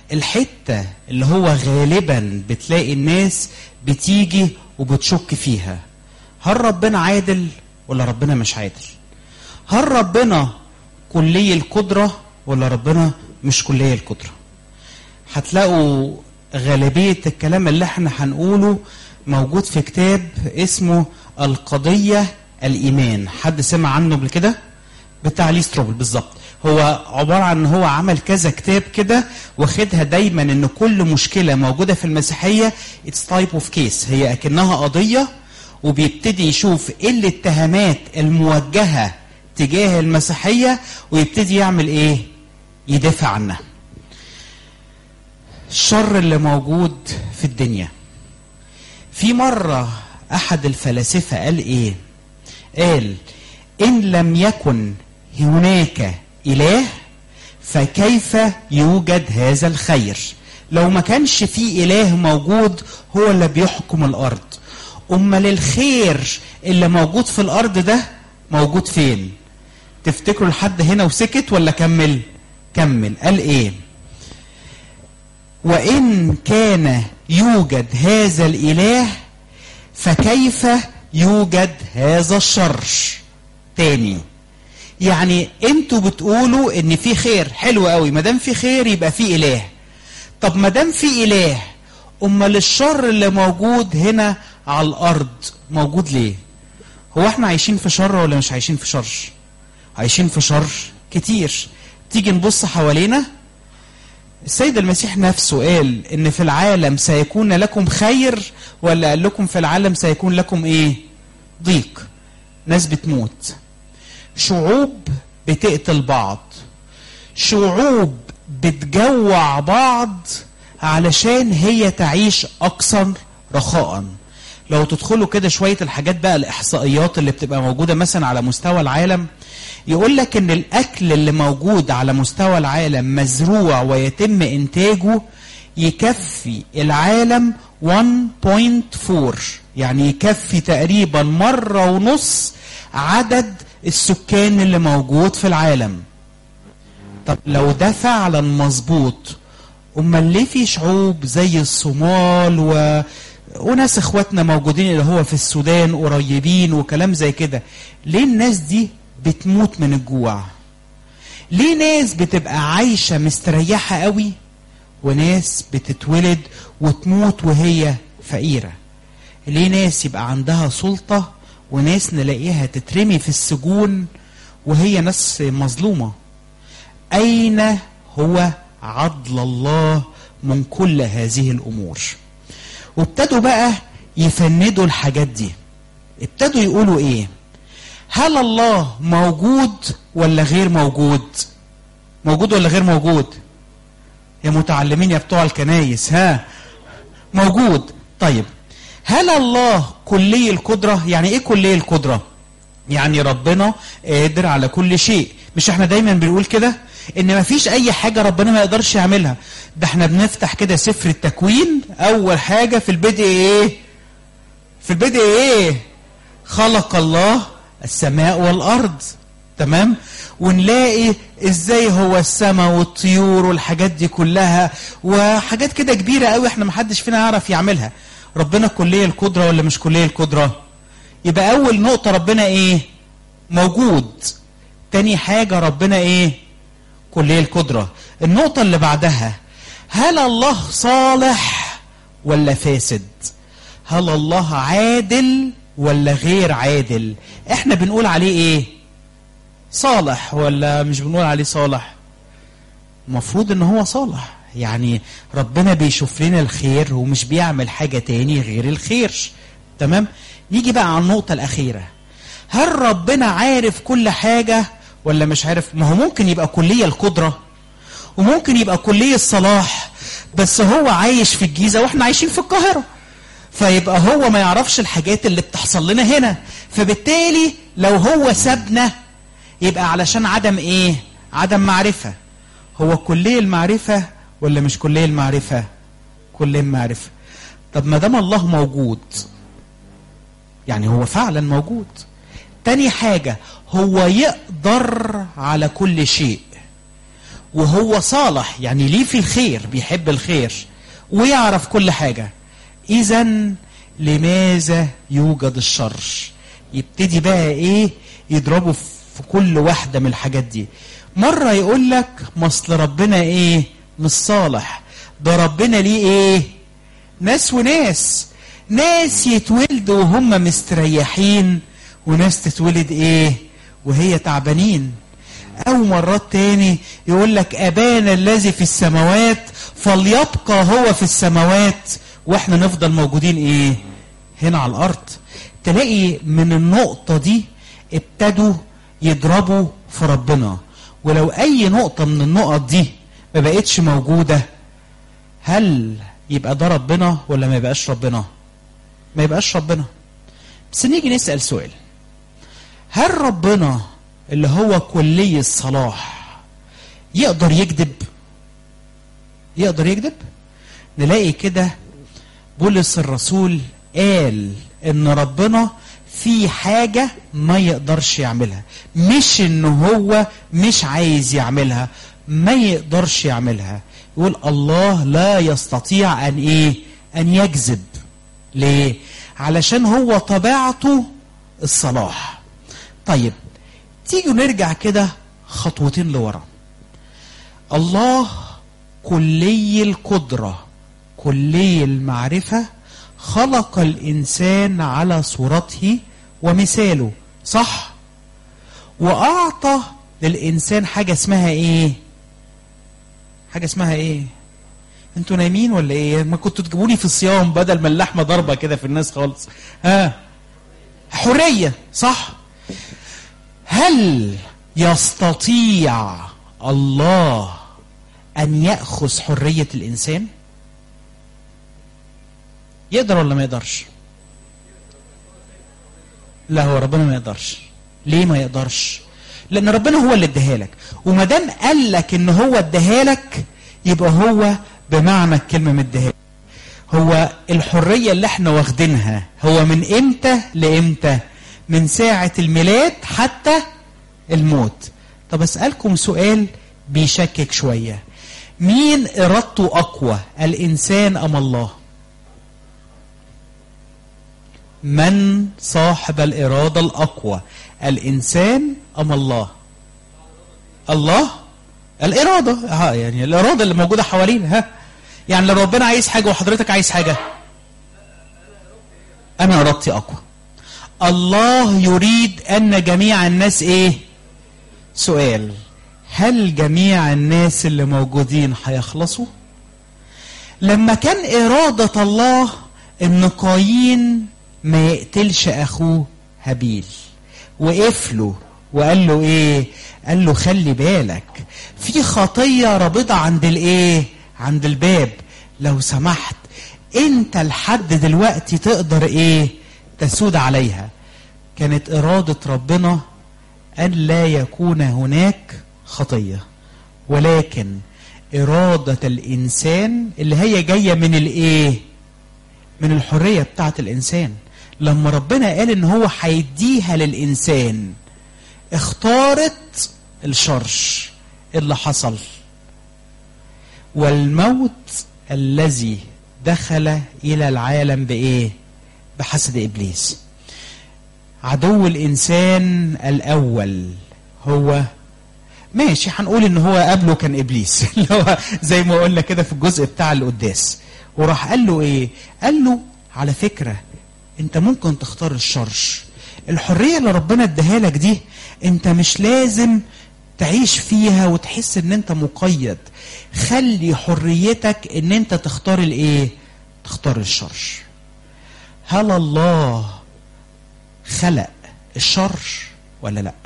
الحتة اللي هو غالبا بتلاقي الناس بتيجي وبتشك فيها هل ربنا عادل ولا ربنا مش عادل هل ربنا كلي القدرة ولا ربنا مش كلي القدرة هتلاقوا غالبية الكلام اللي احنا هنقوله موجود في كتاب اسمه القضية الإيمان حد سمع عنه قبل كده بتاع لي ستروبل بالظبط هو عبارة عن ان هو عمل كذا كتاب كده واخدها دايما ان كل مشكلة موجودة في المسيحية اتس تايب اوف كيس هي اكنها قضية وبيبتدي يشوف ايه الاتهامات الموجهة تجاه المسيحية ويبتدي يعمل ايه يدافع عنها الشر اللي موجود في الدنيا في مرة أحد الفلاسفة قال إيه قال إن لم يكن هناك إله فكيف يوجد هذا الخير لو ما كانش في إله موجود هو اللي بيحكم الأرض أمال الخير اللي موجود في الأرض ده موجود فين تفتكروا لحد هنا وسكت ولا كمل كمل قال إيه وإن كان يوجد هذا الإله فكيف يوجد هذا الشر تاني يعني انتوا بتقولوا ان في خير حلو قوي ما دام في خير يبقى في اله طب ما دام في اله امال الشر اللي موجود هنا على الارض موجود ليه هو احنا عايشين في شر ولا مش عايشين في شر عايشين في شر كتير تيجي نبص حوالينا السيد المسيح نفسه قال ان في العالم سيكون لكم خير ولا قال لكم في العالم سيكون لكم ايه ضيق ناس بتموت شعوب بتقتل بعض شعوب بتجوع بعض علشان هي تعيش اكثر رخاء لو تدخلوا كده شويه الحاجات بقى الاحصائيات اللي بتبقى موجوده مثلا على مستوى العالم يقول لك ان الاكل اللي موجود على مستوى العالم مزروع ويتم انتاجه يكفي العالم 1.4 يعني يكفي تقريبا مرة ونص عدد السكان اللي موجود في العالم طب لو ده فعلا مظبوط امال ليه في شعوب زي الصومال و... وناس اخواتنا موجودين اللي هو في السودان قريبين وكلام زي كده ليه الناس دي بتموت من الجوع ليه ناس بتبقى عايشة مستريحة قوي وناس بتتولد وتموت وهي فقيرة ليه ناس يبقى عندها سلطة وناس نلاقيها تترمي في السجون وهي ناس مظلومة أين هو عدل الله من كل هذه الأمور وابتدوا بقى يفندوا الحاجات دي ابتدوا يقولوا ايه هل الله موجود ولا غير موجود موجود ولا غير موجود يا متعلمين يا بتوع الكنايس ها موجود طيب هل الله كلي القدرة يعني ايه كلي القدرة يعني ربنا قادر على كل شيء مش احنا دايما بنقول كده ان مفيش اي حاجة ربنا ما يقدرش يعملها ده احنا بنفتح كده سفر التكوين اول حاجة في البدء ايه في البدء ايه خلق الله السماء والارض تمام ونلاقي ازاي هو السماء والطيور والحاجات دي كلها وحاجات كده كبيرة قوي احنا محدش فينا يعرف يعملها ربنا كلية القدرة ولا مش كلية القدرة يبقى اول نقطة ربنا ايه موجود تاني حاجة ربنا ايه كلية القدرة النقطة اللي بعدها هل الله صالح ولا فاسد هل الله عادل ولا غير عادل احنا بنقول عليه ايه صالح ولا مش بنقول عليه صالح المفروض ان هو صالح يعني ربنا بيشوف لنا الخير ومش بيعمل حاجة تاني غير الخير تمام نيجي بقى على النقطة الأخيرة هل ربنا عارف كل حاجة ولا مش عارف ما هو ممكن يبقى كلية القدرة وممكن يبقى كلية الصلاح بس هو عايش في الجيزة واحنا عايشين في القاهرة فيبقى هو ما يعرفش الحاجات اللي بتحصل لنا هنا فبالتالي لو هو سابنا يبقى علشان عدم ايه عدم معرفة هو كلية المعرفة ولا مش كلية المعرفة كلية المعرفة طب ما دام الله موجود يعني هو فعلا موجود تاني حاجة هو يقدر على كل شيء وهو صالح يعني ليه في الخير بيحب الخير ويعرف كل حاجة إذا لماذا يوجد الشر يبتدي بقى إيه يضربه في كل واحدة من الحاجات دي مرة يقول لك مصل ربنا إيه مش صالح ده ربنا ليه إيه ناس وناس ناس يتولدوا وهم مستريحين وناس تتولد إيه وهي تعبانين أو مرات تاني يقول لك أبانا الذي في السماوات فليبقى هو في السماوات وإحنا نفضل موجودين إيه هنا على الأرض تلاقي من النقطة دي ابتدوا يضربوا في ربنا ولو أي نقطة من النقط دي ما بقتش موجودة هل يبقى ده ربنا ولا ما يبقاش ربنا ما يبقاش ربنا بس نيجي نسأل سؤال هل ربنا اللي هو كلي الصلاح يقدر يكذب يقدر يكذب نلاقي كده بولس الرسول قال ان ربنا في حاجة ما يقدرش يعملها مش ان هو مش عايز يعملها ما يقدرش يعملها يقول الله لا يستطيع ان ايه ان يكذب ليه علشان هو طبيعته الصلاح طيب تيجوا نرجع كده خطوتين لورا الله كلي القدرة كلي المعرفة خلق الإنسان على صورته ومثاله صح وأعطى للإنسان حاجة اسمها إيه حاجة اسمها إيه انتوا نايمين ولا ايه ما كنتوا تجيبوني في الصيام بدل ما اللحمه ضربه كده في الناس خالص ها حريه صح هل يستطيع الله ان ياخذ حريه الانسان يقدر ولا ما يقدرش لا هو ربنا ما يقدرش ليه ما يقدرش لان ربنا هو اللي اداها لك وما دام قال لك ان هو اداها لك يبقى هو بمعنى الكلمه مديها هو الحريه اللي احنا واخدينها هو من امتى لامتى من ساعه الميلاد حتى الموت طب اسالكم سؤال بيشكك شويه مين ارادته اقوى الانسان ام الله من صاحب الاراده الاقوى الانسان ام الله الله الاراده ها يعني الاراده اللي موجوده حوالينا ها يعني لو ربنا عايز حاجه وحضرتك عايز حاجه انا ارادتي اقوى الله يريد ان جميع الناس ايه سؤال هل جميع الناس اللي موجودين هيخلصوا لما كان اراده الله ان قايين ما يقتلش اخوه هابيل وقف له وقال له ايه قال له خلي بالك في خطيه رابطه عند الايه عند الباب لو سمحت انت لحد دلوقتي تقدر ايه تسود عليها كانت اراده ربنا ان لا يكون هناك خطيه ولكن اراده الانسان اللي هي جايه من الايه من الحريه بتاعت الانسان لما ربنا قال ان هو هيديها للانسان اختارت الشر اللي حصل والموت الذي دخل الى العالم بايه بحسد ابليس عدو الانسان الاول هو ماشي هنقول ان هو قبله كان ابليس اللي هو زي ما قلنا كده في الجزء بتاع القداس وراح قال له ايه قال له على فكره انت ممكن تختار الشر الحريه اللي ربنا اداها لك دي انت مش لازم تعيش فيها وتحس ان انت مقيد خلي حريتك ان انت تختار الايه تختار الشر هل الله خلق الشر ولا لا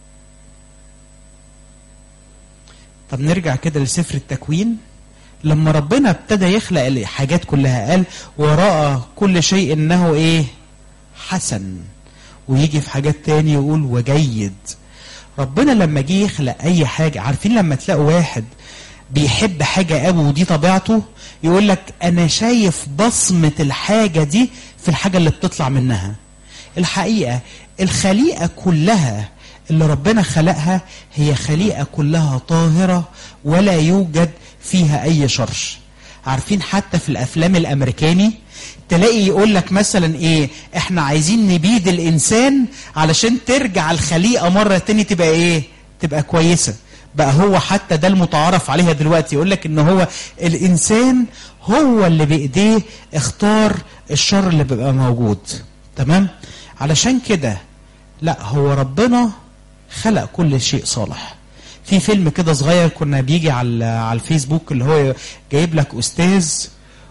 طب نرجع كده لسفر التكوين لما ربنا ابتدى يخلق الحاجات كلها قال وراء كل شيء انه ايه حسن ويجي في حاجات تاني يقول وجيد ربنا لما جه يخلق اي حاجه عارفين لما تلاقوا واحد بيحب حاجه قوي ودي طبيعته يقول لك انا شايف بصمه الحاجه دي في الحاجه اللي بتطلع منها الحقيقه الخليقه كلها اللي ربنا خلقها هي خليقة كلها طاهرة ولا يوجد فيها أي شر عارفين حتى في الأفلام الأمريكاني تلاقي يقول لك مثلا إيه إحنا عايزين نبيد الإنسان علشان ترجع الخليقة مرة تاني تبقى إيه تبقى كويسة بقى هو حتى ده المتعارف عليها دلوقتي يقول لك ان هو الانسان هو اللي بايديه اختار الشر اللي بيبقى موجود تمام علشان كده لا هو ربنا خلق كل شيء صالح في فيلم كده صغير كنا بيجي على على الفيسبوك اللي هو جايب لك استاذ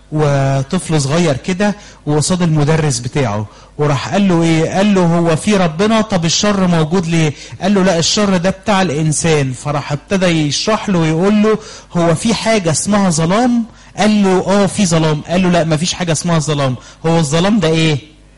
وطفل صغير كده وقصاد المدرس بتاعه وراح قال له ايه قال له هو في ربنا طب الشر موجود ليه قال له لا الشر ده بتاع الانسان فراح ابتدى يشرح له ويقول له هو في حاجه اسمها ظلام قال له اه في ظلام قال له لا ما فيش حاجه اسمها ظلام هو الظلام ده ايه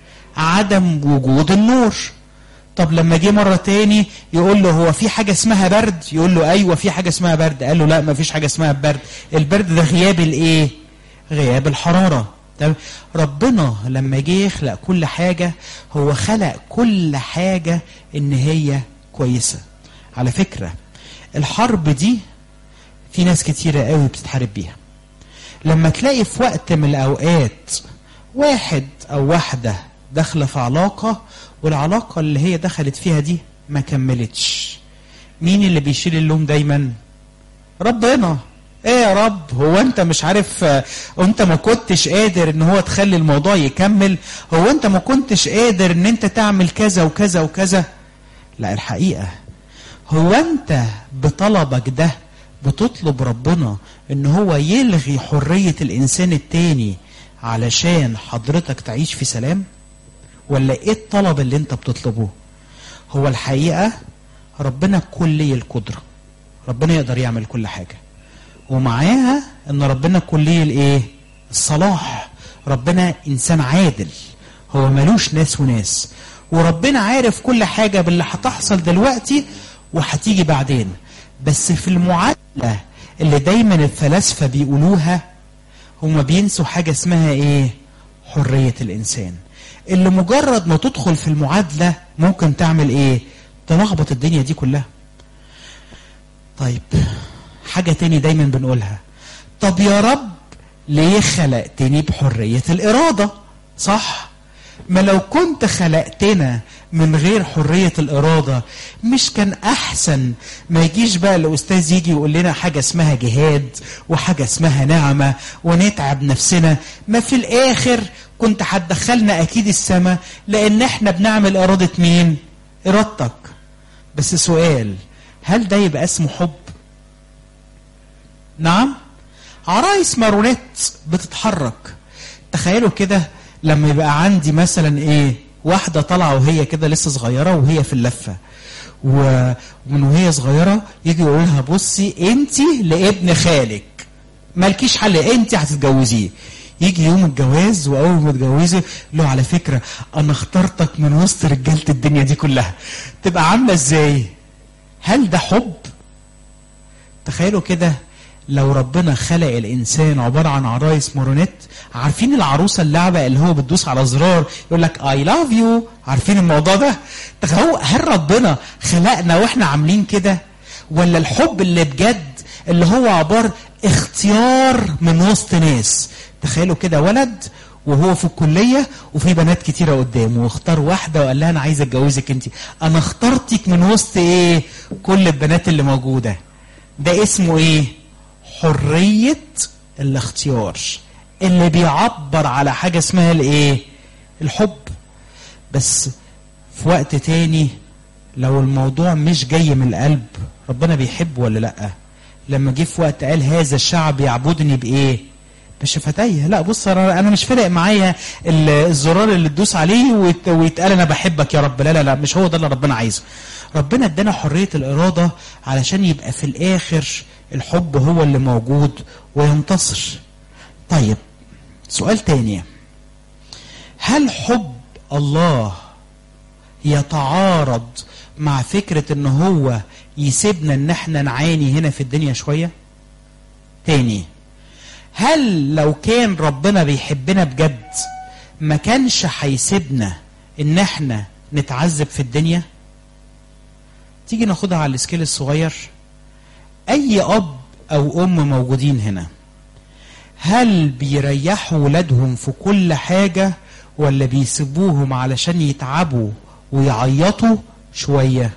عدم وجود النور طب لما جه مره تاني يقول له هو في حاجه اسمها برد يقول له ايوه في حاجه اسمها برد قال له لا ما فيش حاجه اسمها برد البرد ده غياب الايه غياب الحراره طب ربنا لما جه يخلق كل حاجه هو خلق كل حاجه ان هي كويسه على فكره الحرب دي في ناس كتيره قوي بتتحارب بيها لما تلاقي في وقت من الاوقات واحد او واحده داخله في علاقه والعلاقه اللي هي دخلت فيها دي ما كملتش مين اللي بيشيل اللوم دايما ربنا ايه يا رب هو انت مش عارف اه انت ما كنتش قادر ان هو تخلي الموضوع يكمل هو انت ما كنتش قادر ان انت تعمل كذا وكذا وكذا لا الحقيقه هو انت بطلبك ده بتطلب ربنا ان هو يلغي حريه الانسان التاني علشان حضرتك تعيش في سلام ولا ايه الطلب اللي انت بتطلبه هو الحقيقه ربنا كلي القدره ربنا يقدر يعمل كل حاجه ومعاها ان ربنا كلي الايه الصلاح ربنا انسان عادل هو ملوش ناس وناس وربنا عارف كل حاجه باللي هتحصل دلوقتي وهتيجي بعدين بس في المعادله اللي دايما الفلاسفه بيقولوها هما بينسوا حاجه اسمها ايه حريه الانسان اللي مجرد ما تدخل في المعادله ممكن تعمل ايه تلخبط الدنيا دي كلها طيب حاجة تاني دايما بنقولها طب يا رب ليه خلقتني بحرية الإرادة صح ما لو كنت خلقتنا من غير حرية الإرادة مش كان أحسن ما يجيش بقى الأستاذ يجي يقول لنا حاجة اسمها جهاد وحاجة اسمها نعمة ونتعب نفسنا ما في الآخر كنت هتدخلنا أكيد السماء لأن احنا بنعمل إرادة مين؟ إرادتك بس سؤال هل ده يبقى اسمه حب؟ نعم عرايس مارونيت بتتحرك تخيلوا كده لما يبقى عندي مثلا ايه واحدة طالعة وهي كده لسه صغيرة وهي في اللفة ومن وهي صغيرة يجي يقول لها بصي انت لابن خالك مالكيش حل انت هتتجوزيه يجي يوم الجواز واول ما تجوزه له على فكرة انا اخترتك من وسط رجالة الدنيا دي كلها تبقى عاملة ازاي هل ده حب تخيلوا كده لو ربنا خلق الانسان عباره عن عرايس مارونيت عارفين العروسه اللعبه اللي هو بتدوس على زرار يقول لك اي لاف يو عارفين الموضوع ده تخيلوا هل ربنا خلقنا واحنا عاملين كده ولا الحب اللي بجد اللي هو عباره اختيار من وسط ناس تخيلوا كده ولد وهو في الكليه وفي بنات كتيره قدامه واختار واحده وقال لها انا عايز اتجوزك انت انا اخترتك من وسط ايه كل البنات اللي موجوده ده اسمه ايه حرية الاختيار اللي بيعبر على حاجة اسمها الايه الحب بس في وقت تاني لو الموضوع مش جاي من القلب ربنا بيحب ولا لا لما جه في وقت قال هذا الشعب يعبدني بايه بشفتيه لا بص انا مش فارق معايا الزرار اللي تدوس عليه ويتقال انا بحبك يا رب لا لا لا مش هو ده اللي ربنا عايزه ربنا ادانا حريه الاراده علشان يبقى في الاخر الحب هو اللي موجود وينتصر طيب سؤال تاني هل حب الله يتعارض مع فكرة ان هو يسيبنا ان احنا نعاني هنا في الدنيا شوية تاني هل لو كان ربنا بيحبنا بجد ما كانش هيسيبنا ان احنا نتعذب في الدنيا تيجي ناخدها على السكيل الصغير اي اب او ام موجودين هنا هل بيريحوا ولادهم في كل حاجة ولا بيسيبوهم علشان يتعبوا ويعيطوا شوية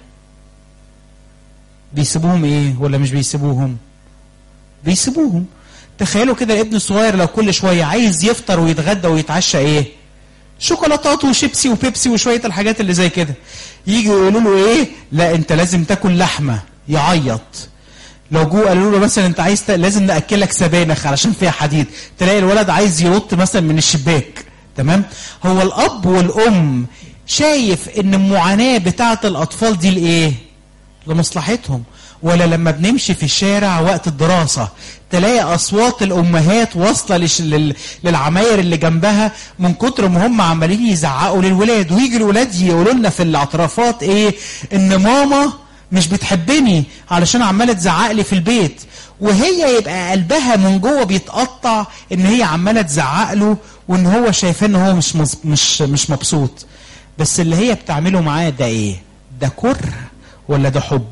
بيسيبوهم ايه ولا مش بيسيبوهم بيسيبوهم تخيلوا كده الابن الصغير لو كل شوية عايز يفطر ويتغدى ويتعشى ايه شوكولاتات وشيبسي وبيبسي وشوية الحاجات اللي زي كده يجي يقولوا له ايه لا انت لازم تاكل لحمة يعيط لو جو قالوا له مثلا انت عايز ت... لازم ناكلك سبانخ علشان فيها حديد تلاقي الولد عايز ينط مثلا من الشباك تمام هو الاب والام شايف ان المعاناه بتاعه الاطفال دي لايه لمصلحتهم ولا لما بنمشي في الشارع وقت الدراسة تلاقي أصوات الأمهات واصلة لش... لل... للعماير اللي جنبها من كتر ما هم عمالين يزعقوا للولاد ويجي الولاد يقولوا لنا في الاعترافات إيه إن ماما مش بتحبني علشان عمالة تزعق لي في البيت وهي يبقى قلبها من جوه بيتقطع ان هي عمالة تزعق له وان هو شايفاه ان هو مش مز... مش مش مبسوط بس اللي هي بتعمله معاه ده ايه ده كره ولا ده حب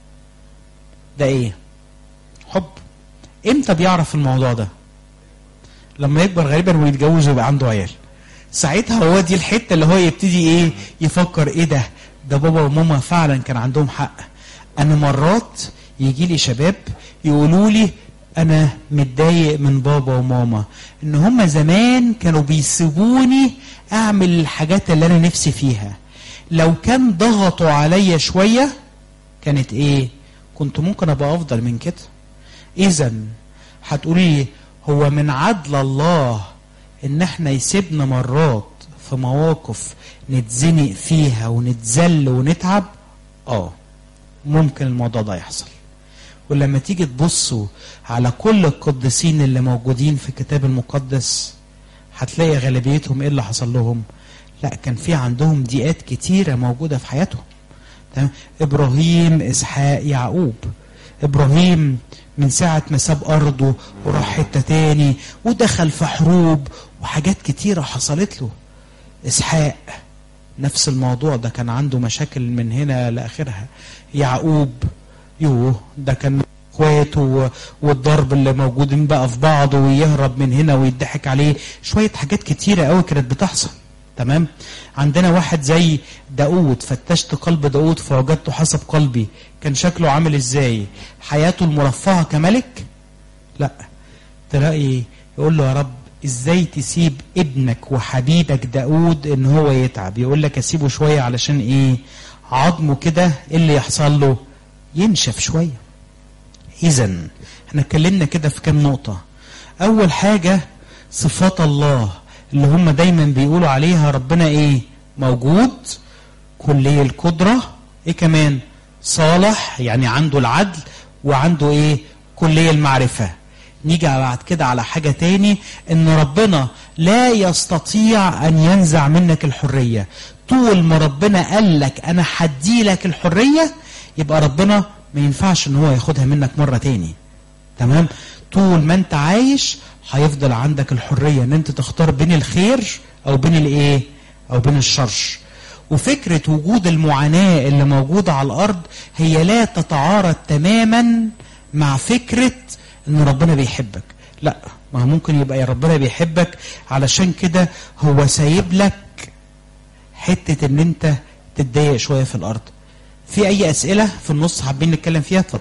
ده ايه حب امتى بيعرف الموضوع ده لما يكبر غالبا ويتجوز ويبقى عنده عيال ساعتها هو دي الحته اللي هو يبتدي ايه يفكر ايه ده ده بابا وماما فعلا كان عندهم حق انا مرات يجي لي شباب يقولوا لي انا متضايق من بابا وماما ان هم زمان كانوا بيسيبوني اعمل الحاجات اللي انا نفسي فيها لو كان ضغطوا عليا شويه كانت ايه كنت ممكن ابقى افضل من كده اذا هتقولي هو من عدل الله ان احنا يسيبنا مرات في مواقف نتزنق فيها ونتذل ونتعب اه ممكن الموضوع ده يحصل ولما تيجي تبصوا على كل القديسين اللي موجودين في الكتاب المقدس هتلاقي غالبيتهم ايه اللي حصل لهم لا كان في عندهم ضيقات كتيره موجوده في حياتهم تمام ابراهيم اسحاق يعقوب ابراهيم من ساعة ما ساب أرضه وراح حتة تاني ودخل في حروب وحاجات كتيرة حصلت له إسحاق نفس الموضوع ده كان عنده مشاكل من هنا لآخرها يعقوب يوه ده كان اخواته والضرب اللي موجودين بقى في بعض ويهرب من هنا ويضحك عليه شوية حاجات كتيرة قوي كانت بتحصل تمام عندنا واحد زي داود فتشت قلب داود فوجدته حسب قلبي كان شكله عامل ازاي حياته المرفهة كملك لا تلاقي يقول له يا رب ازاي تسيب ابنك وحبيبك داود ان هو يتعب يقول لك اسيبه شوية علشان ايه عظمه كده ايه اللي يحصل له ينشف شوية اذا احنا اتكلمنا كده في كام نقطة اول حاجة صفات الله اللي هم دايما بيقولوا عليها ربنا ايه موجود كلية القدرة ايه كمان صالح يعني عنده العدل وعنده ايه كلية المعرفة نيجي بعد كده على حاجة تاني ان ربنا لا يستطيع ان ينزع منك الحرية طول ما ربنا قال لك انا هدي لك الحرية يبقى ربنا ما ينفعش ان هو ياخدها منك مرة تاني تمام طول ما انت عايش هيفضل عندك الحريه ان انت تختار بين الخير او بين الايه او بين الشر وفكره وجود المعاناه اللي موجوده على الارض هي لا تتعارض تماما مع فكره ان ربنا بيحبك لا ما ممكن يبقى يا ربنا بيحبك علشان كده هو سايب لك حته ان انت تتضايق شويه في الارض في اي اسئله في النص حابين نتكلم فيها اتفضل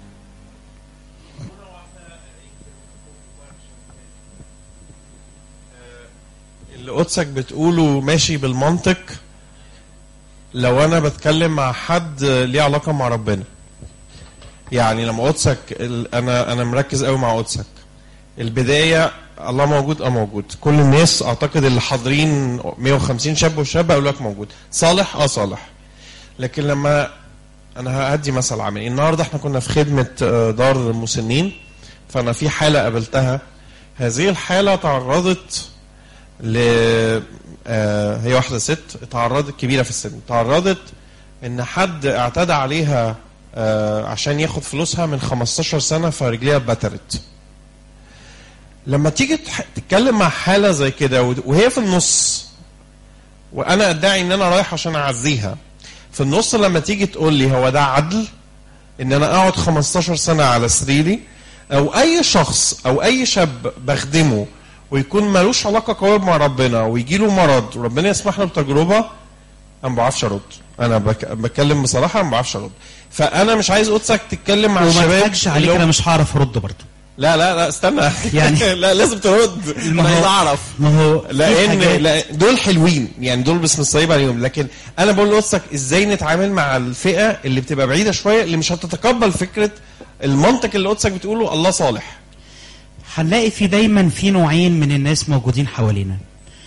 اللي قدسك بتقوله ماشي بالمنطق لو انا بتكلم مع حد ليه علاقه مع ربنا يعني لما قدسك ال- انا انا مركز قوي مع قدسك البدايه الله موجود اه موجود كل الناس اعتقد اللي حاضرين 150 شاب وشابه اقول لك موجود صالح اه صالح لكن لما انا هدي مثل عملي النهارده احنا كنا في خدمه آه، دار المسنين فانا في حاله قابلتها هذه الحاله تعرضت ل آه، هي واحده ست اتعرضت كبيره في السن تعرضت ان حد اعتدى عليها آه، عشان ياخد فلوسها من 15 سنه فرجليها اتبترت لما تيجي تح- تتكلم مع حاله زي كده ود- وهي في النص وانا ادعي ان انا رايح عشان اعزيها في النص لما تيجي تقول لي هو ده عدل ان انا اقعد 15 سنه على سريري او اي شخص او اي شاب بخدمه ويكون ملوش علاقه قويه مع ربنا ويجي له مرض وربنا يسمح له بتجربه انا ما بعرفش ارد انا بك... بتكلم بصراحه ما بعرفش ارد فانا مش عايز قدسك تتكلم مع وما الشباب تضحكش عليك اللي هم- انا مش هعرف ارد برضه لا لا لا استنى يعني- لا لازم ترد ما انا هو- عايز اعرف ما هو في لان حاجات- لا دول حلوين يعني دول باسم الصليب عليهم لكن انا بقول لقدسك ازاي نتعامل مع الفئه اللي بتبقى بعيده شويه اللي مش هتتقبل فكره المنطق اللي قدسك بتقوله الله صالح هنلاقي في دايما في نوعين من الناس موجودين حوالينا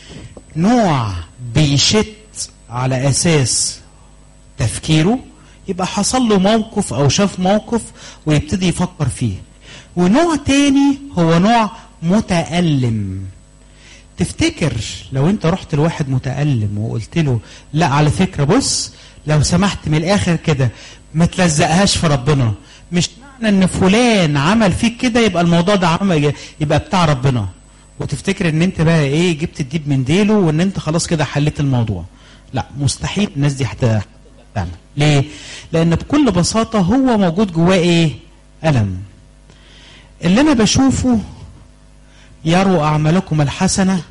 نوع بيشت على اساس تفكيره يبقى حصل له موقف او شاف موقف ويبتدي يفكر فيه ونوع تاني هو نوع متألم تفتكر لو انت رحت لواحد متألم وقلت له لا على فكرة بص لو سمحت من الاخر كده ما تلزقهاش في ربنا مش معنى ان فلان عمل فيك كده يبقى الموضوع ده عمل يبقى بتاع ربنا وتفتكر ان انت بقى ايه جبت الديب من ديله وان انت خلاص كده حليت الموضوع لا مستحيل الناس دي حتى تعمل ليه لان بكل بساطة هو موجود جواه ايه ألم اللي انا بشوفه يروا أعمالكم الحسنة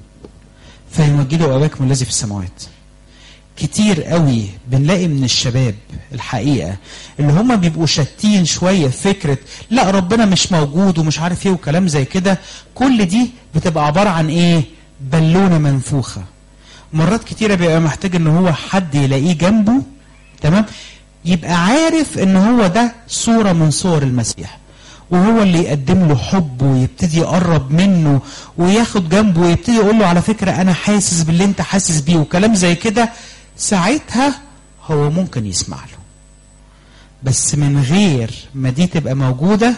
فيمجدوا أباكم الذي في السماوات كتير قوي بنلاقي من الشباب الحقيقة اللي هم بيبقوا شاتين شوية في فكرة لا ربنا مش موجود ومش عارف ايه وكلام زي كده كل دي بتبقى عبارة عن ايه بالونة منفوخة مرات كتيرة بيبقى محتاج ان هو حد يلاقيه جنبه تمام يبقى عارف ان هو ده صورة من صور المسيح وهو اللي يقدم له حب ويبتدي يقرب منه وياخد جنبه ويبتدي يقول له على فكرة أنا حاسس باللي أنت حاسس بيه وكلام زي كده ساعتها هو ممكن يسمع له بس من غير ما دي تبقى موجودة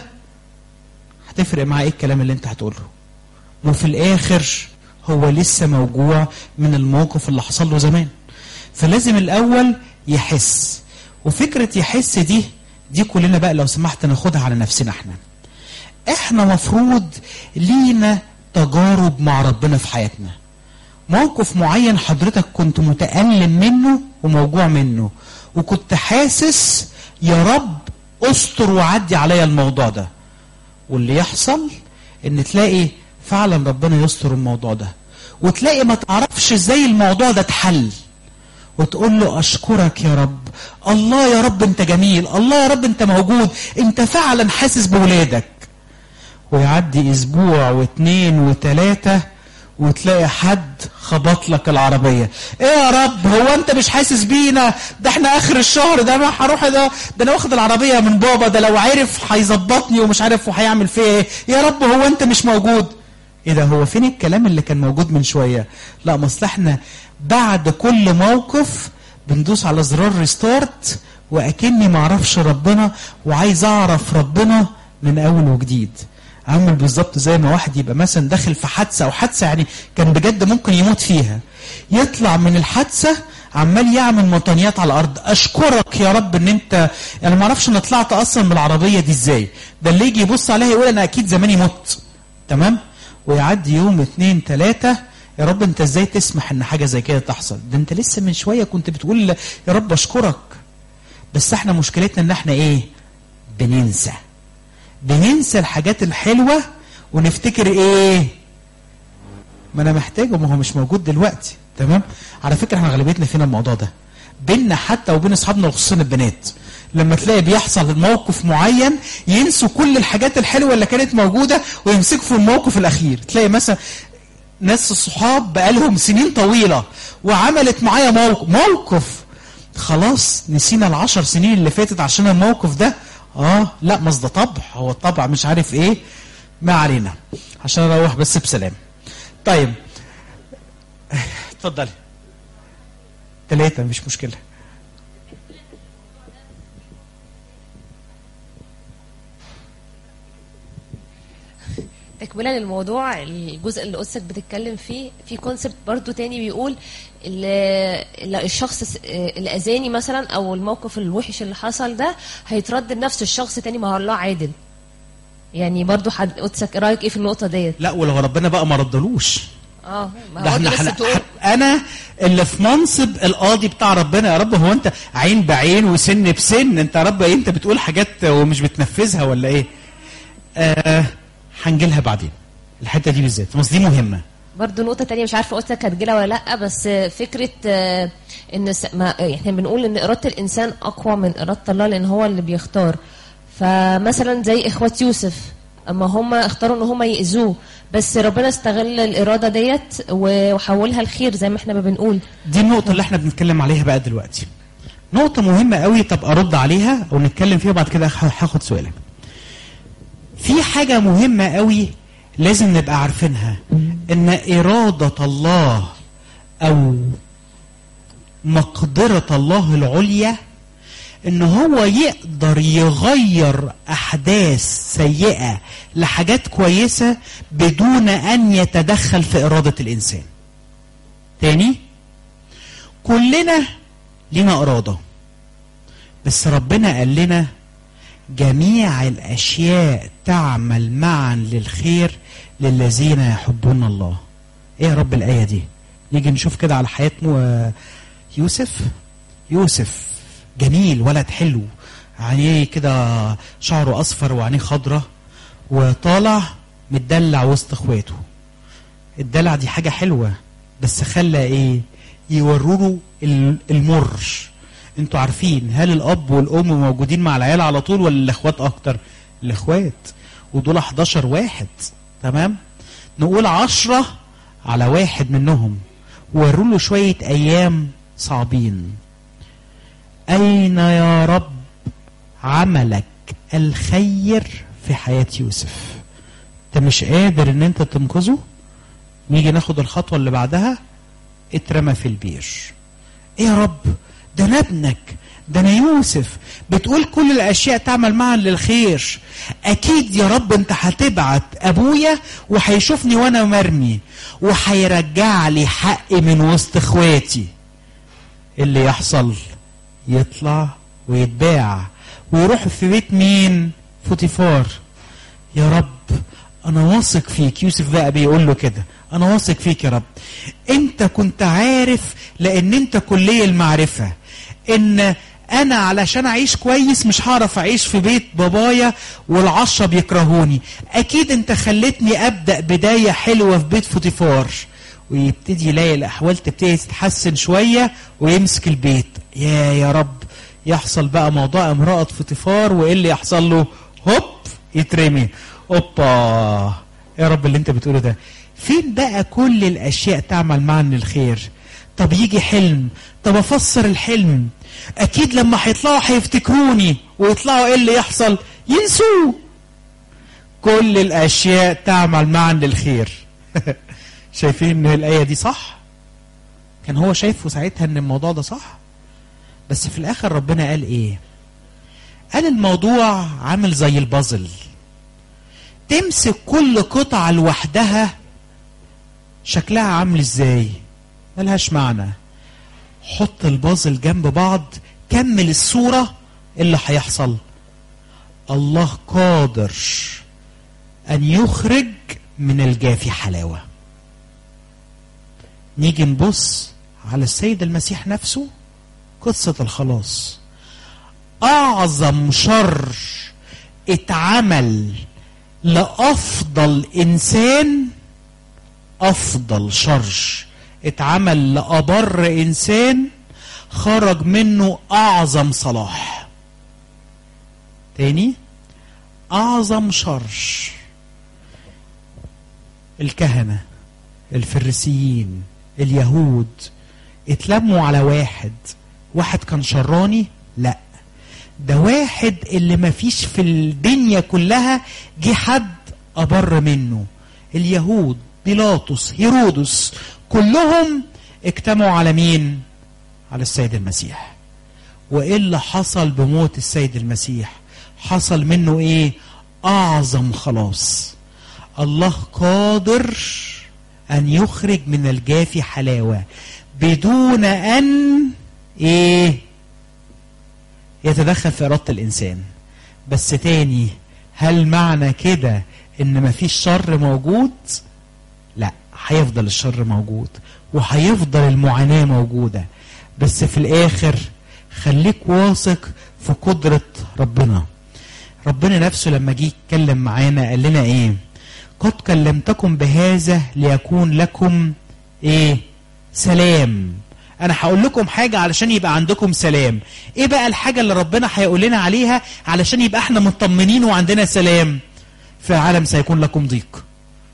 هتفرق معاه ايه الكلام اللي انت هتقوله وفي الاخر هو لسه موجوع من الموقف اللي حصل له زمان فلازم الاول يحس وفكرة يحس دي دي كلنا بقى لو سمحت ناخدها على نفسنا احنا احنا مفروض لينا تجارب مع ربنا في حياتنا موقف معين حضرتك كنت متألم منه وموجوع منه وكنت حاسس يا رب استر وعدي عليا الموضوع ده واللي يحصل ان تلاقي فعلا ربنا يستر الموضوع ده وتلاقي ما تعرفش ازاي الموضوع ده اتحل وتقول له اشكرك يا رب الله يا رب انت جميل الله يا رب انت موجود انت فعلا حاسس بولادك ويعدي اسبوع واثنين وثلاثة وتلاقي حد خبط لك العربية ايه يا رب هو انت مش حاسس بينا ده احنا اخر الشهر ده ما هروح ده ده انا واخد العربية من بابا ده لو عرف هيظبطني ومش عارف وهيعمل فيا ايه يا رب هو انت مش موجود ايه ده هو فين الكلام اللي كان موجود من شوية لا ما اصل احنا بعد كل موقف بندوس على زرار ريستارت واكني ما اعرفش ربنا وعايز اعرف ربنا من اول وجديد عامل بالظبط زي ما واحد يبقى مثلا داخل في حادثه او حادثه يعني كان بجد ممكن يموت فيها يطلع من الحادثه عمال يعمل مطانيات على الارض اشكرك يا رب ان انت انا ما اعرفش انا طلعت اصلا من العربيه دي ازاي ده اللي يجي يبص عليها يقول انا اكيد زماني مت تمام ويعدي يوم اتنين تلاته يا رب انت ازاي تسمح ان حاجه زي كده تحصل ده انت لسه من شويه كنت بتقول يا رب اشكرك بس احنا مشكلتنا ان احنا ايه بننسى بننسى الحاجات الحلوة ونفتكر ايه ما انا محتاجه ما هو مش موجود دلوقتي تمام على فكرة احنا غالبيتنا فينا الموضوع ده بيننا حتى وبين اصحابنا وخصوصا البنات لما تلاقي بيحصل موقف معين ينسوا كل الحاجات الحلوة اللي كانت موجودة ويمسكوا في الموقف الاخير تلاقي مثلا ناس الصحاب بقالهم سنين طويلة وعملت معايا موقف موقف خلاص نسينا العشر سنين اللي فاتت عشان الموقف ده اه لا ما ده طبع هو الطبع مش عارف ايه ما علينا عشان اروح بس بسلام طيب اتفضلي ثلاثة مش مشكلة تكملا للموضوع الجزء اللي قدسك بتتكلم فيه في كونسبت برضو تاني بيقول ال- ال- الشخص س- اللي اذاني مثلا او الموقف الوحش اللي حصل ده هيترد لنفس الشخص تاني ما هو الله عادل يعني برضو حد قدسك رايك ايه في النقطه ديت لا ولو ربنا بقى ما ردلوش اه ما ده هو احنا بس هن- تقول انا اللي في منصب القاضي بتاع ربنا يا رب هو انت عين بعين وسن بسن انت يا رب انت بتقول حاجات ومش بتنفذها ولا ايه آه هنجيلها بعدين الحته دي بالذات بس دي مهمه برضو نقطة تانية مش عارفة قلت هتجيلها ولا لأ بس فكرة آه، إن س- ما احنا بنقول إن إرادة الإنسان أقوى من إرادة الله لأن هو اللي بيختار فمثلا زي إخوة يوسف أما هم اختاروا إن هم يأذوه بس ربنا استغل الإرادة ديت وحولها الخير زي ما احنا ما بنقول دي النقطة اللي احنا بنتكلم عليها بقى دلوقتي. نقطة مهمة قوي طب أرد عليها أو نتكلم فيها وبعد كده ه- هاخد سؤالك. في حاجة مهمة قوي لازم نبقى عارفينها إن إرادة الله أو مقدرة الله العليا إن هو يقدر يغير أحداث سيئة لحاجات كويسة بدون أن يتدخل في إرادة الإنسان. تاني كلنا لنا إرادة بس ربنا قال لنا جميع الأشياء تعمل معا للخير للذين يحبون الله إيه يا رب الآية دي نيجي نشوف كده على حياة مو- يوسف يوسف جميل ولد حلو عينيه كده شعره أصفر وعينيه خضرة وطالع متدلع وسط اخواته الدلع دي حاجة حلوة بس خلى ايه يوروا له ال- المر انتوا عارفين هل الاب والام موجودين مع العيال على طول ولا الاخوات اكتر الاخوات ودول 11 واحد تمام نقول عشرة على واحد منهم وروا له شوية ايام صعبين اين يا رب عملك الخير في حياة يوسف انت مش قادر ان انت تنقذه نيجي ناخد الخطوة اللي بعدها اترمى في البير ايه يا رب ده انا ابنك ده انا يوسف بتقول كل الاشياء تعمل معا للخير اكيد يا رب انت هتبعت ابويا وهيشوفني وانا مرمي وهيرجع لي حقي من وسط اخواتي اللي يحصل يطلع ويتباع ويروح في بيت مين فوتيفار يا رب انا واثق فيك يوسف بقى بيقول له كده انا واثق فيك يا رب انت كنت عارف لان انت كلية المعرفة ان انا علشان اعيش كويس مش هعرف اعيش في بيت بابايا والعشرة بيكرهوني اكيد انت خلتني ابدأ بداية حلوة في بيت فوتيفار ويبتدي يلاقي الاحوال تبتدي تتحسن شوية ويمسك البيت يا يا رب يحصل بقى موضوع امرأة فوتيفار وايه اللي يحصل له هوب يترمي اوبا يا رب اللي انت بتقوله ده فين بقى كل الاشياء تعمل معا للخير طب يجي حلم طب افسر الحلم اكيد لما هيطلعوا هيفتكروني ويطلعوا ايه اللي يحصل ينسوه كل الاشياء تعمل معا للخير شايفين ان الايه دي صح كان هو شايفه ساعتها ان الموضوع ده صح بس في الاخر ربنا قال ايه قال الموضوع عامل زي البازل تمسك كل قطعة لوحدها شكلها عامل ازاي ملهاش معنى حط البازل جنب بعض كمل الصورة اللي هيحصل الله قادر أن يخرج من الجافي حلاوة نيجي نبص على السيد المسيح نفسه قصة الخلاص أعظم شر اتعمل لأفضل إنسان أفضل شر اتعمل لأبر إنسان خرج منه أعظم صلاح تاني أعظم شر الكهنة الفريسيين اليهود اتلموا على واحد واحد كان شراني لا ده واحد اللي ما فيش في الدنيا كلها جه حد أبر منه اليهود بيلاطس هيرودس كلهم اجتمعوا على مين على السيد المسيح وايه اللي حصل بموت السيد المسيح حصل منه ايه اعظم خلاص الله قادر ان يخرج من الجافي حلاوه بدون ان ايه يتدخل في اراده الانسان بس تاني هل معنى كده ان مفيش شر موجود لا هيفضل الشر موجود وهيفضل المعاناة موجودة بس في الآخر خليك واثق في قدرة ربنا ربنا نفسه لما جه يتكلم معانا قال لنا ايه قد كلمتكم بهذا ليكون لكم ايه سلام انا هقول لكم حاجه علشان يبقى عندكم سلام ايه بقى الحاجه اللي ربنا هيقول لنا عليها علشان يبقى احنا مطمنين وعندنا سلام في العالم سيكون لكم ضيق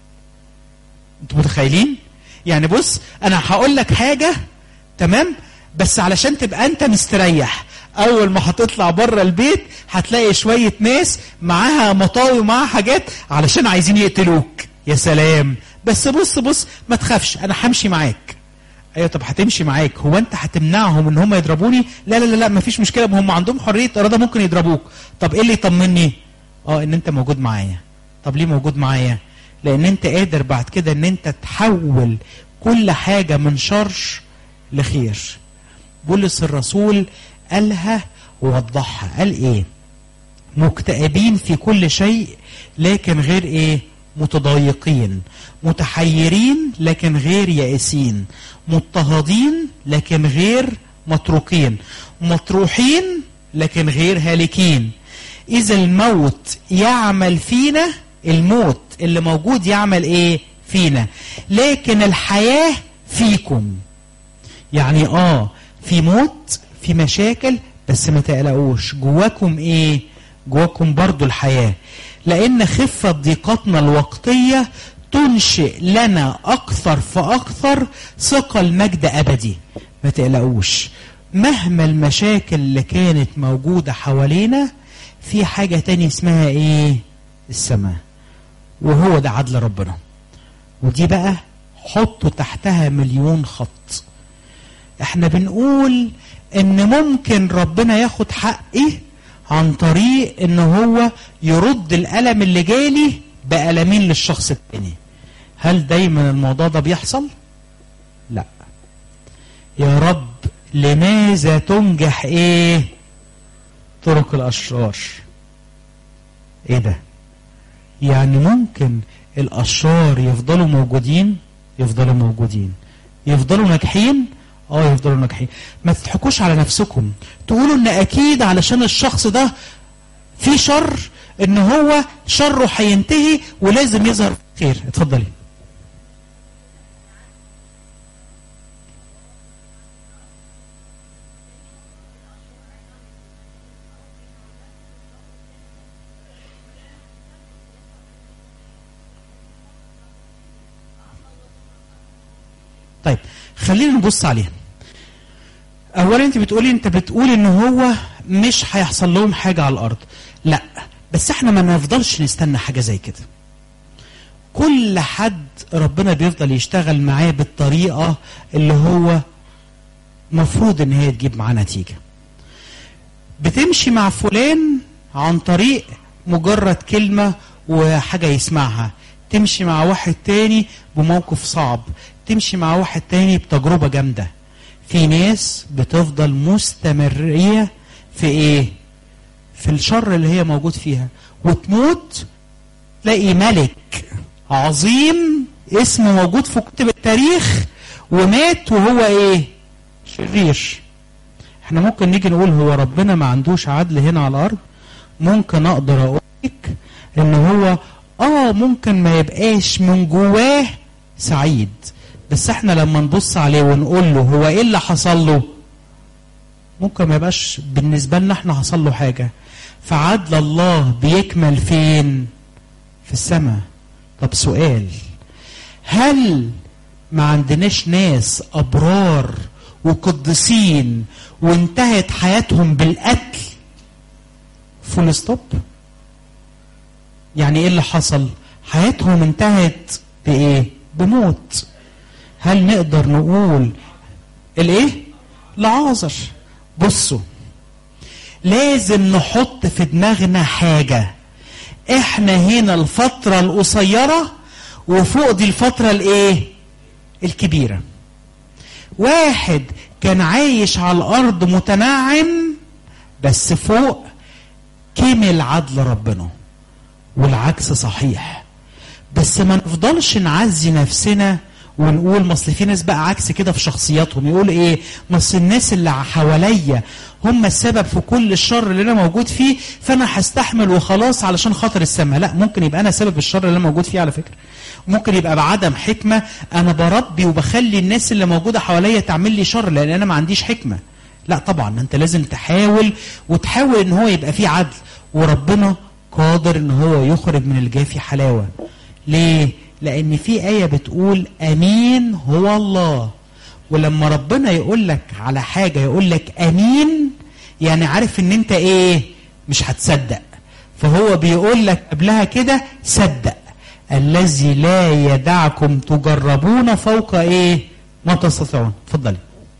انتوا متخيلين يعني بص انا هقول لك حاجه تمام بس علشان تبقى انت مستريح اول ما هتطلع بره البيت هتلاقي شويه ناس معاها مطاوي ومعاها حاجات علشان عايزين يقتلوك يا سلام بس بص بص ما تخافش انا همشي معاك ايوه طب هتمشي معاك هو انت هتمنعهم ان هم يضربوني لا لا لا لا مفيش مشكله هم عندهم حريه اراده ممكن يضربوك طب ايه اللي يطمني اه ان انت موجود معايا طب ليه موجود معايا لان انت قادر بعد كده ان انت تحول كل حاجه من شر لخير بولس الرسول قالها ووضحها قال ايه مكتئبين في كل شيء لكن غير ايه متضايقين متحيرين لكن غير يائسين مضطهدين لكن غير متروكين مطروحين لكن غير هالكين اذا الموت يعمل فينا الموت اللي موجود يعمل ايه فينا لكن الحياه فيكم يعني اه في موت في مشاكل بس ما تقلقوش جواكم ايه جواكم برضو الحياة لان خفة ضيقتنا الوقتية تنشئ لنا اكثر فاكثر ثقل مجد ابدي ما تقلقوش مهما المشاكل اللي كانت موجودة حوالينا في حاجة تانية اسمها ايه السماء وهو ده عدل ربنا ودي بقى حطوا تحتها مليون خط احنا بنقول ان ممكن ربنا ياخد حقي عن طريق ان هو يرد الالم اللي جالي بألمين للشخص التاني هل دايما الموضوع ده بيحصل لا يا رب لماذا تنجح ايه طرق الاشرار ايه ده يعني ممكن الاشرار يفضلوا موجودين يفضلوا موجودين يفضلوا ناجحين اه يفضلوا ناجحين ما تضحكوش على نفسكم تقولوا ان اكيد علشان الشخص ده في شر ان هو شره هينتهي ولازم يظهر خير اتفضلي طيب خلينا نبص عليها اولا انت بتقولي انت بتقولي ان هو مش هيحصل لهم حاجه على الارض لا بس احنا ما نفضلش نستنى حاجه زي كده كل حد ربنا بيفضل يشتغل معاه بالطريقه اللي هو مفروض ان هي تجيب معاه نتيجه بتمشي مع فلان عن طريق مجرد كلمه وحاجه يسمعها تمشي مع واحد تاني بموقف صعب تمشي مع واحد تاني بتجربة جامدة في ناس بتفضل مستمرية في ايه في الشر اللي هي موجود فيها وتموت تلاقي ملك عظيم اسمه موجود في كتب التاريخ ومات وهو ايه شرير احنا ممكن نيجي نقول هو ربنا ما عندوش عدل هنا على الارض ممكن اقدر اقول لك ان هو اه ممكن ما يبقاش من جواه سعيد بس احنا لما نبص عليه ونقول له هو ايه اللي حصل له ممكن ما يبقاش بالنسبة لنا احنا حصل له حاجة فعدل الله بيكمل فين في السماء طب سؤال هل ما عندناش ناس أبرار وقدسين وانتهت حياتهم بالقتل فول ستوب يعني ايه اللي حصل حياتهم انتهت بايه بموت هل نقدر نقول الايه لعازر بصوا لازم نحط في دماغنا حاجة احنا هنا الفترة القصيرة وفوق دي الفترة الايه الكبيرة واحد كان عايش على الارض متنعم بس فوق كمل عدل ربنا والعكس صحيح بس ما نفضلش نعزي نفسنا ونقول ما اصل في ناس بقى عكس كده في شخصياتهم يقول ايه ما اصل الناس اللي حواليا هم السبب في كل الشر اللي انا موجود فيه فانا هستحمل وخلاص علشان خاطر السماء لا ممكن يبقى انا سبب الشر اللي انا موجود فيه على فكره ممكن يبقى بعدم حكمه انا بربي وبخلي الناس اللي موجوده حواليا تعمل لي شر لان انا ما عنديش حكمه لا طبعا انت لازم تحاول وتحاول ان هو يبقى فيه عدل وربنا قادر ان هو يخرج من الجافي حلاوه ليه لان في ايه بتقول امين هو الله ولما ربنا يقول لك على حاجه يقول لك امين يعني عارف ان انت ايه مش هتصدق فهو بيقول لك قبلها كده صدق الذي لا يدعكم تجربون فوق ايه ما تستطيعون اتفضلي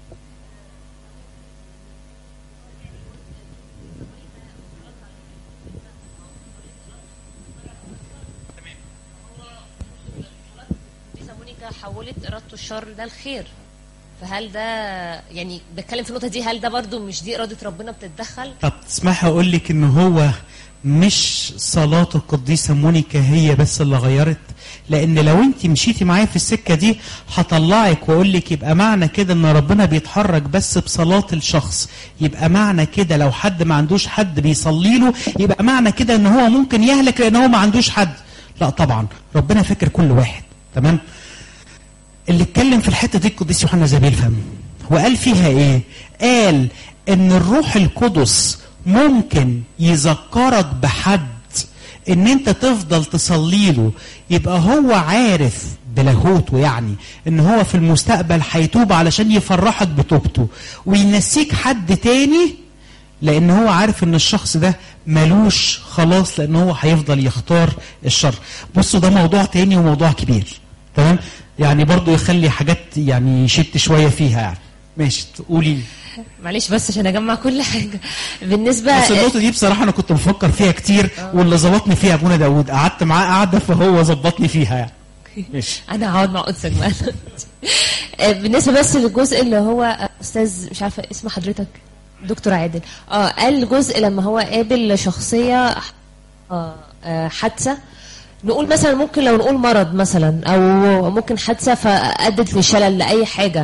لسه مونيكا حولت إرادته الشر ده الخير فهل ده يعني بتكلم في النقطة دي هل ده برضو مش دي إرادة ربنا بتتدخل؟ طب تسمحي اقول لك ان هو مش صلاة القديسة مونيكا هي بس اللي غيرت لان لو انت مشيتي معايا في السكة دي هطلعك واقول لك يبقى معنى كده ان ربنا بيتحرك بس بصلاة الشخص يبقى معنى كده لو حد ما عندوش حد بيصلي له يبقى معنى كده ان هو ممكن يهلك لان هو ما عندوش حد لا طبعا ربنا فاكر كل واحد تمام اللي اتكلم في الحته دي القديس يوحنا زبيل فم وقال فيها ايه قال ان الروح القدس ممكن يذكرك بحد ان انت تفضل تصلي له يبقى هو عارف بلاهوته يعني ان هو في المستقبل هيتوب علشان يفرحك بتوبته وينسيك حد تاني لان هو عارف ان الشخص ده ملوش خلاص لان هو هيفضل يختار الشر بصوا ده موضوع تاني وموضوع كبير تمام يعني برضو يخلي حاجات يعني يشت شويه فيها يعني ماشي قولي معلش بس عشان أجمع كل حاجة بالنسبة بس النقطه دي بصراحه انا كنت بفكر فيها كتير واللي ظبطني فيها ابونا داوود قعدت معاه قعده فهو ظبطني فيها يعني ماشي انا هقعد مع قدسك بقى آه، بالنسبه بس للجزء اللي هو آه، استاذ مش عارفه اسم حضرتك دكتور عادل اه قال الجزء لما هو قابل شخصيه آه، آه، حادثه نقول مثلا ممكن لو نقول مرض مثلا او ممكن حادثه فادت لشلل لاي حاجه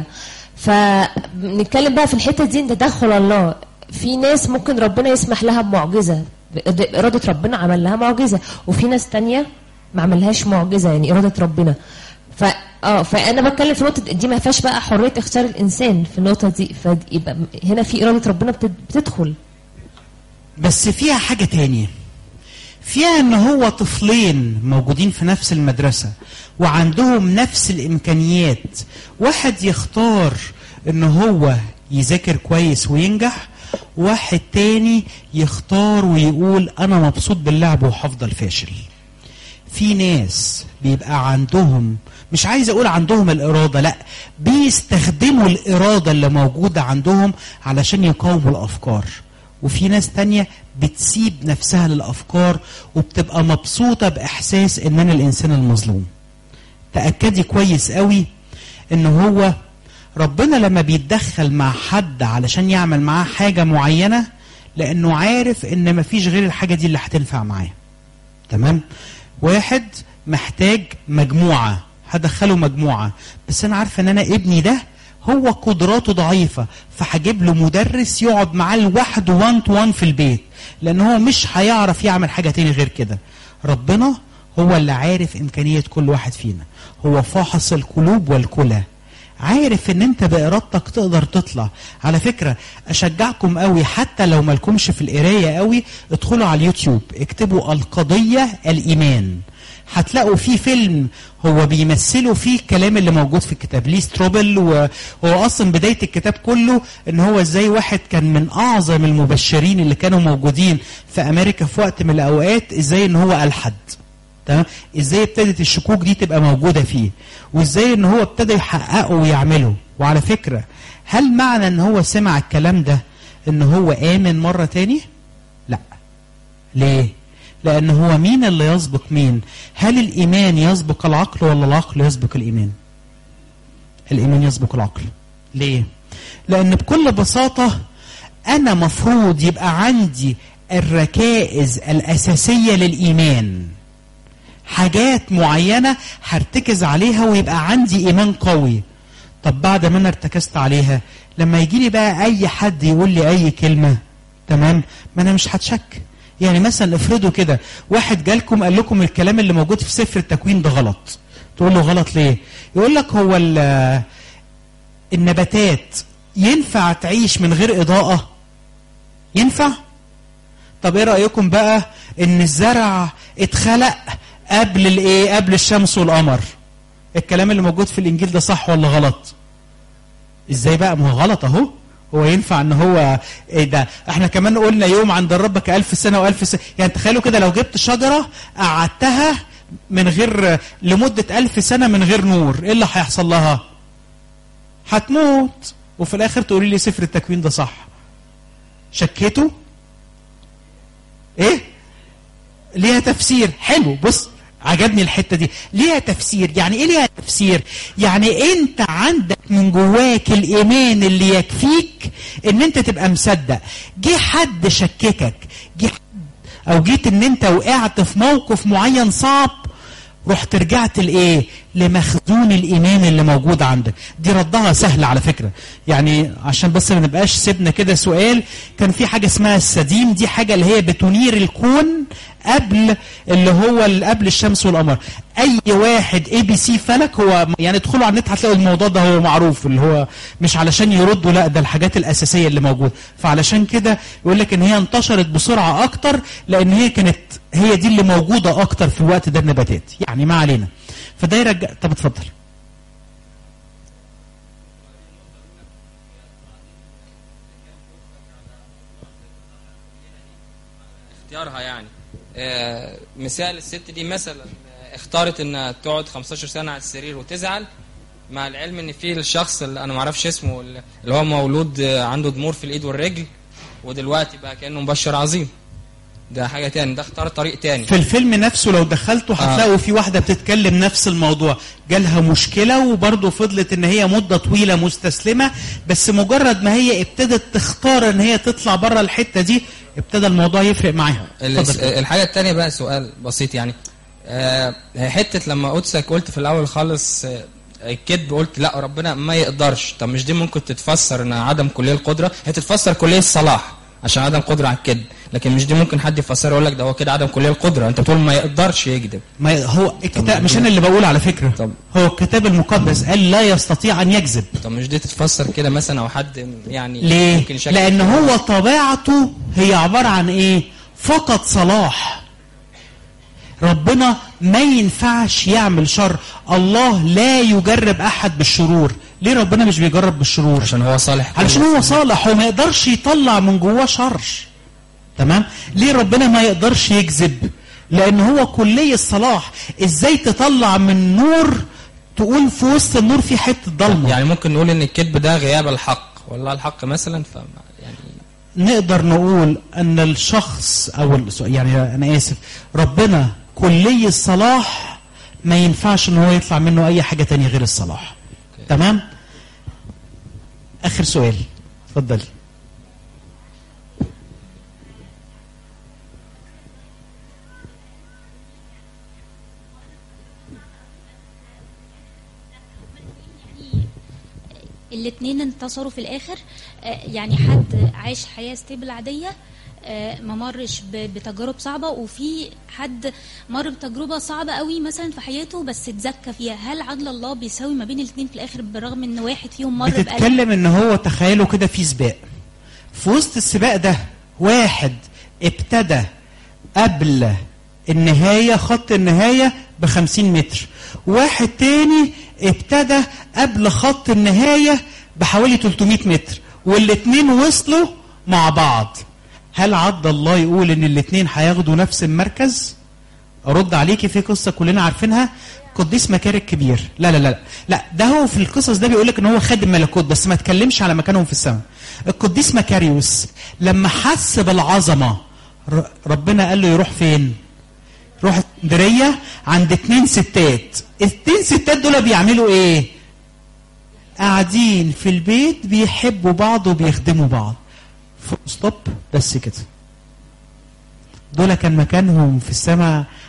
فنتكلم بقى في الحته دي ان تدخل الله في ناس ممكن ربنا يسمح لها بمعجزه بإرادة ربنا عمل لها معجزة وفي ناس تانية ما عملهاش معجزة يعني إرادة ربنا ف اه فانا بتكلم في نقطه دي ما فيهاش بقى حريه اختيار الانسان في النقطه دي فيبقى هنا في اراده ربنا بتد- بتدخل بس فيها حاجة تانية فيها ان هو طفلين موجودين في نفس المدرسة وعندهم نفس الامكانيات واحد يختار ان هو يذاكر كويس وينجح واحد تاني يختار ويقول انا مبسوط باللعب وهفضل فاشل في ناس بيبقى عندهم مش عايز اقول عندهم الاراده لا بيستخدموا الاراده اللي موجوده عندهم علشان يقاوموا الافكار وفي ناس تانية بتسيب نفسها للافكار وبتبقى مبسوطه باحساس ان انا الانسان المظلوم تاكدي كويس قوي ان هو ربنا لما بيتدخل مع حد علشان يعمل معاه حاجه معينه لانه عارف ان مفيش غير الحاجه دي اللي هتنفع معاه تمام واحد محتاج مجموعة هدخله مجموعة بس أنا عارفة إن أنا ابني ده هو قدراته ضعيفة فهجيب له مدرس يقعد معاه لوحده وان تو وان في البيت لأن هو مش هيعرف يعمل حاجة تاني غير كده ربنا هو اللي عارف إمكانية كل واحد فينا هو فاحص القلوب والكلى عارف ان انت بارادتك تقدر تطلع على فكره اشجعكم قوي حتى لو مالكمش في القرايه قوي ادخلوا على اليوتيوب اكتبوا القضيه الايمان هتلاقوا في فيلم هو بيمثلوا فيه الكلام اللي موجود في الكتاب ليه ستروبل وهو اصلا بدايه الكتاب كله ان هو ازاي واحد كان من اعظم المبشرين اللي كانوا موجودين في امريكا في وقت من الاوقات ازاي ان هو الحد تمام ازاي ابتدت الشكوك دي تبقى موجوده فيه وازاي ان هو ابتدى يحققه ويعمله وعلى فكره هل معنى ان هو سمع الكلام ده ان هو امن مره تاني لا ليه لان هو مين اللي يسبق مين هل الايمان يسبق العقل ولا العقل يسبق الايمان الايمان يسبق العقل ليه لان بكل بساطه انا مفروض يبقى عندي الركائز الاساسيه للايمان حاجات معينة هرتكز عليها ويبقى عندي إيمان قوي طب بعد ما أنا ارتكزت عليها لما يجي لي بقى أي حد يقول لي أي كلمة تمام ما أنا مش هتشك يعني مثلا افرضوا كده واحد جالكم قال لكم الكلام اللي موجود في سفر التكوين ده غلط تقول له غلط ليه يقول لك هو ال- النباتات ينفع تعيش من غير إضاءة ينفع طب ايه رأيكم بقى ان الزرع اتخلق قبل الايه قبل الشمس والقمر الكلام اللي موجود في الانجيل ده صح ولا غلط ازاي بقى ما هو غلط اهو هو ينفع ان هو ايه ده احنا كمان قلنا يوم عند الرب كألف سنة وألف سنة يعني تخيلوا كده لو جبت شجرة قعدتها من غير لمدة ألف سنة من غير نور ايه اللي هيحصل لها هتموت وفي الاخر تقولي لي سفر التكوين ده صح شكيتوا ايه ليها تفسير حلو بص عجبني الحته دي ليها تفسير يعني ايه ليها تفسير يعني انت عندك من جواك الايمان اللي يكفيك ان انت تبقى مصدق جه حد شككك جه حد او جيت ان انت وقعت في موقف معين صعب رحت رجعت لايه لمخزون الايمان اللي موجود عندك دي ردها سهل على فكره يعني عشان بس ما نبقاش سيبنا كده سؤال كان في حاجه اسمها السديم دي حاجه اللي هي بتنير الكون قبل اللي هو اللي قبل الشمس والقمر اي واحد اي بي سي فلك هو يعني ادخلوا على النت هتلاقوا الموضوع ده هو معروف اللي هو مش علشان يردوا لا ده الحاجات الاساسيه اللي موجوده فعلشان كده يقول لك ان هي انتشرت بسرعه اكتر لان هي كانت هي دي اللي موجوده اكتر في الوقت ده النباتات يعني ما علينا فده يرجع طب اتفضل اختيارها يعني آه، مثال الست دي مثلا آه، اختارت انها تقعد 15 سنه على السرير وتزعل مع العلم ان في الشخص اللي انا ما اعرفش اسمه اللي هو مولود آه، عنده ضمور في الايد والرجل ودلوقتي بقى كانه مبشر عظيم ده حاجه تاني ده اختار طريق تاني في الفيلم نفسه لو دخلته هتلاقوا في واحده بتتكلم نفس الموضوع جالها مشكله وبرضه فضلت ان هي مده طويله مستسلمه بس مجرد ما هي ابتدت تختار ان هي تطلع بره الحته دي ابتدى الموضوع يفرق معاها ال- اتفضل. الحاجه التانيه بقى سؤال بسيط يعني آه، حته لما قدسك قلت في الاول خالص آه، الكذب قلت لا ربنا ما يقدرش طب مش دي ممكن تتفسر ان عدم كليه القدره هي تتفسر كليه الصلاح عشان عدم قدره على الكذب لكن مش دي ممكن حد يفسرها يقول لك ده هو كده عدم كليه القدره انت بتقول ما يقدرش يكذب ما ي- هو الكتاب مش انا اللي بقول على فكره طب. هو الكتاب المقدس قال لا يستطيع ان يكذب طب مش دي تتفسر كده مثلا او حد يعني ليه ممكن يشكك لان فيها؟ هو طبيعته هي عباره عن ايه فقط صلاح ربنا ما ينفعش يعمل شر الله لا يجرب احد بالشرور ليه ربنا مش بيجرب بالشرور عشان هو صالح علشان هو صالح وما يقدرش يطلع من جواه شر تمام ليه ربنا ما يقدرش يكذب لان هو كلي الصلاح ازاي تطلع من نور تقول في وسط النور في حته ضلمه يعني ممكن نقول ان الكذب ده غياب الحق والله الحق مثلا ف يعني نقدر نقول ان الشخص او ال- يعني انا اسف ربنا كلي الصلاح ما ينفعش ان هو يطلع منه اي حاجه تانية غير الصلاح تمام اخر سؤال اتفضلي الاثنين انتصروا في الاخر آه، يعني حد عاش حياه ستيبل عاديه آه، ما مرش ب- بتجارب صعبه وفي حد مر بتجربه صعبه قوي مثلا في حياته بس اتزكى فيها هل عدل الله بيساوي ما بين الاثنين في الاخر بالرغم ان واحد فيهم مر بقلب بتتكلم ان هو تخيلوا كده في سباق في وسط السباق ده واحد ابتدى قبل النهاية خط النهاية بخمسين متر واحد تاني ابتدى قبل خط النهاية بحوالي 300 متر والاتنين وصلوا مع بعض هل عد الله يقول ان الاتنين هياخدوا نفس المركز ارد عليكي في قصه كلنا عارفينها قديس مكاري الكبير لا لا لا لا ده هو في القصص ده بيقول لك ان هو خادم ملكوت بس ما اتكلمش على مكانهم في السماء القديس مكاريوس لما حس بالعظمه ر- ربنا قال له يروح فين روح اسكندريه عند اتنين ستات اتنين ستات دول بيعملوا ايه قاعدين في البيت بيحبوا بعض وبيخدموا بعض فوق ستوب بس كده دول كان مكانهم في السماء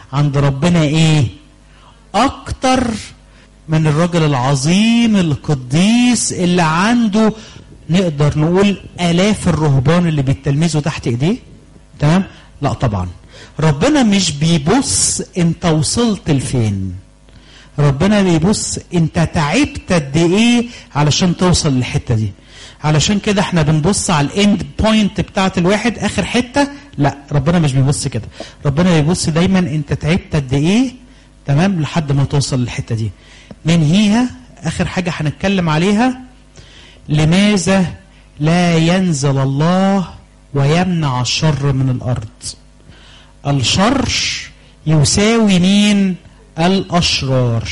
عند ربنا ايه اكتر من الرجل العظيم القديس اللي عنده نقدر نقول الاف الرهبان اللي بيتلمذوا تحت ايديه تمام لا طبعا ربنا مش بيبص انت وصلت لفين ربنا بيبص انت تعبت قد ايه علشان توصل للحته دي علشان كده احنا بنبص على الاند بوينت بتاعت الواحد اخر حته لا ربنا مش بيبص كده ربنا بيبص دايما انت تعبت قد ايه تمام لحد ما توصل للحته دي ننهيها اخر حاجه هنتكلم عليها لماذا لا ينزل الله ويمنع الشر من الارض الشر يساوي مين الاشرار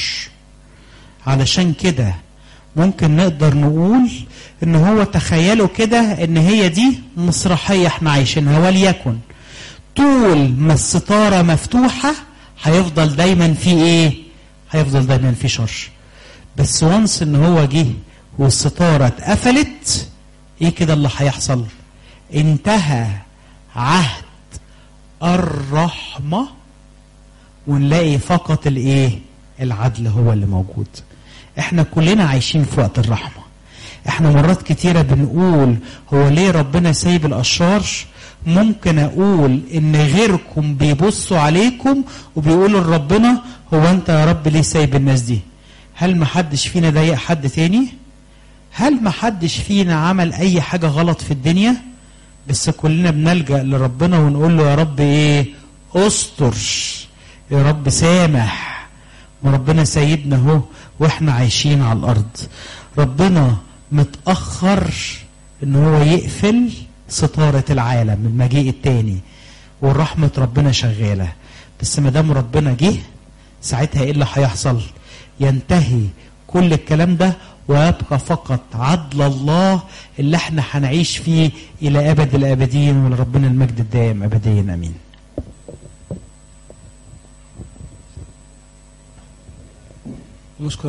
علشان كده ممكن نقدر نقول ان هو تخيلوا كده ان هي دي مسرحيه احنا عايشينها وليكن طول ما الستاره مفتوحه هيفضل دايما في ايه هيفضل دايما في شر بس وانس ان هو جه والستاره اتقفلت ايه كده اللي هيحصل انتهى عهد الرحمه ونلاقي فقط الايه العدل هو اللي موجود احنا كلنا عايشين في وقت الرحمه احنا مرات كتيره بنقول هو ليه ربنا سايب الاشرار ممكن اقول ان غيركم بيبصوا عليكم وبيقولوا لربنا هو انت يا رب ليه سايب الناس دي هل ما حدش فينا ضايق حد تاني هل ما حدش فينا عمل اي حاجه غلط في الدنيا بس كلنا بنلجا لربنا ونقول له يا رب ايه استر يا رب سامح وربنا سيدنا اهو واحنا عايشين على الارض ربنا متاخر ان هو يقفل ستاره العالم المجيء التاني ورحمه ربنا شغاله بس ما دام ربنا جه ساعتها ايه اللي هيحصل ينتهي كل الكلام ده ويبقى فقط عدل الله اللي احنا هنعيش فيه الى ابد الابدين ولربنا المجد الدائم ابديا امين